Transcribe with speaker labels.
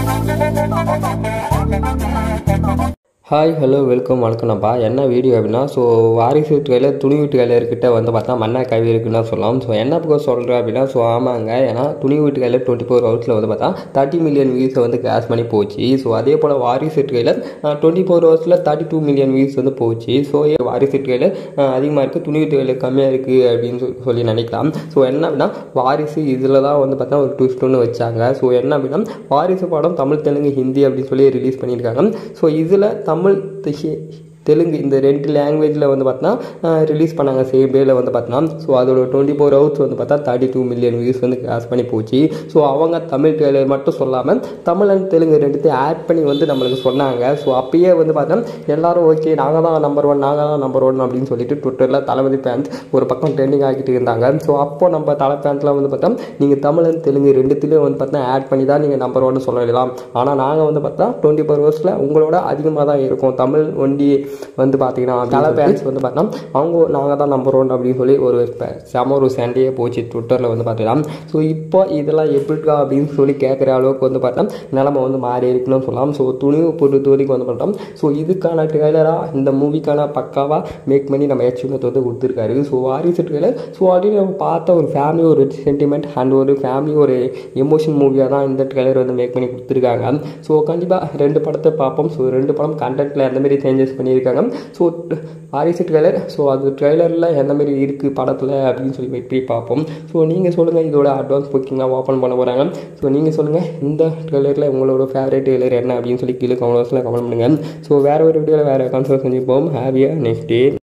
Speaker 1: hi hello welcome வணக்கம்ப்பா என்ன video அப்படின்னா ஸோ வாரிசு ட்ரெயிலர் துணி வீட்டு கையிலர்கிட்ட வந்து பார்த்தா மண்ணா கவி இருக்குன்னு தான் சொல்லலாம் ஸோ என்ன பக்கம் சொல்கிறேன் அப்படின்னா ஸோ ஆமாங்க ஏன்னா துணி வீட்டு கையில் டுவெண்ட்டி ஃபோர் ஹவர்ஸில் வந்து பார்த்தா தேர்ட்டி மில்லியன் வியூஸை வந்து கிராஸ் பண்ணி போச்சு ஸோ அதே போல் வாரிசு ட்ரெயிலர் டுவெண்ட்டி ஃபோர் ஹவர்ஸில் தேர்ட்டி டூ மில்லியன் வியூஸ் வந்து போச்சு ஸோ வாரிசு ட்ரெயிலர் அதிகமாக இருக்குது துணி வீட்டு கையில் கம்மியாக இருக்குது அப்படின்னு சொல்லி சொல்லி நினைக்கலாம் ஸோ என்ன அப்படின்னா வாரிசு இதில் தான் வந்து பார்த்தா ஒரு ட்விஸ்ட் ஒன்று வச்சாங்க ஸோ என்ன அப்படின்னா வாரிசு படம் தமிழ் தெலுங்கு ஹிந்தி அப்படின்னு சொல்லி ரிலீஸ் பண்ணியிருக்காங்க ஸோ இதில் தமிழ் தி- தெலுங்கு இந்த ரெண்டு லாங்குவேஜில் வந்து பார்த்தோன்னா ரிலீஸ் பண்ணாங்க சேம் டேல வந்து பார்த்தோன்னா ஸோ அதோட டுவெண்ட்டி ஃபோர் ஹவர்ஸ் வந்து பார்த்தா தேர்ட்டி டூ மில்லியன் வியூஸ் வந்து கிராஸ் பண்ணி போச்சு ஸோ அவங்க தமிழ் ட்ரெய்லர் மட்டும் சொல்லாமல் தமிழ் அண்ட் தெலுங்கு ரெண்டுத்தையும் ஆட் பண்ணி வந்து நம்மளுக்கு சொன்னாங்க ஸோ அப்பயே வந்து பார்த்தா எல்லாரும் ஓகே நாங்கள் தான் நம்பர் ஒன் நாங்கள் தான் நம்பர் ஒன் அப்படின்னு சொல்லிட்டு ட்விட்டரில் தளபதி ஃபேன்ஸ் ஒரு பக்கம் ட்ரெண்டிங் ஆகிட்டு இருந்தாங்க ஸோ அப்போ நம்ம தலை ஃபேன்ஸ்லாம் வந்து பார்த்தா நீங்கள் தமிழ் and தெலுங்கு ரெண்டுத்துலேயும் வந்து பார்த்தா ஆட் பண்ணி தான் நீங்கள் நம்பர் ஒன்னு சொல்லலாம் ஆனால் நாங்கள் வந்து பார்த்தா டுவெண்ட்டி ஃபோர் ஹவர்ஸில் உங்களோட அதிகமாக தான் இருக்கும் தமிழ் ஒண்டி வந்து பார்த்தீங்கன்னா தலை ஃபேன்ஸ் வந்து பார்த்தா அவங்க நாங்கள் தான் நம்பர் ஒன் அப்படின்னு சொல்லி ஒரு ப- செம ஒரு சண்டையே போச்சு ட்விட்டரில் வந்து பார்த்தீங்கன்னா ஸோ இப்போ இதெல்லாம் எப்படிக்கா அப்படின்னு சொல்லி கேட்குற அளவுக்கு வந்து பார்த்தா நிலமை வந்து மாறி இருக்குன்னு சொல்லலாம் ஸோ துணிவு பொறுத்த வரைக்கும் வந்து பார்த்தோம் ஸோ இதுக்கான ட்ரெய்லராக இந்த மூவிக்கான பக்காவாக மேக் பண்ணி நம்ம யச்சுனத்தை வந்து கொடுத்துருக்காரு ஸோ வாரிசு ட்ரெய்லர் ஸோ அப்படின்னு நம்ம பார்த்த ஒரு ஃபேமிலி ஒரு சென்டிமெண்ட் அண்ட் ஒரு ஃபேமிலி ஒரு எமோஷன் மூவியாக தான் இந்த ட்ரெய்லர் வந்து மேக் பண்ணி கொடுத்துருக்காங்க ஸோ கண்டிப்பாக ரெண்டு படத்தை பார்ப்போம் ஸோ ரெண்டு படம் கண்டென்ட்டில் எந்த மாதிரி சேஞ்சஸ் பண்ணியிருக்காங்க ஸோ வாரிசு ட்ரெய்லர் ஸோ அது ட்ரெய்லரில் எந்த மாதிரி இருக்குது படத்தில் அப்படின்னு சொல்லி வெயிட் பண்ணி பார்ப்போம் ஸோ நீங்கள் சொல்லுங்கள் இதோட அட்வான்ஸ் புக்கிங்லாம் ஓப்பன் பண்ண போகிறாங்க ஸோ நீங்கள் சொல்லுங்கள் இந்த ட்ரெய்லரில் உங்களோட ஃபேவரட் ட்ரெய்லர் என்ன அப்படின்னு சொல்லி கீழே கமெண்ட்ஸில் கமெண்ட் பண்ணுங்கள் ஸோ வேறு ஒரு வீடியோவில் வேறு கான்சர்ட் செஞ்சுப்போம் ஹாப்பியாக நெக்ஸ்ட் டே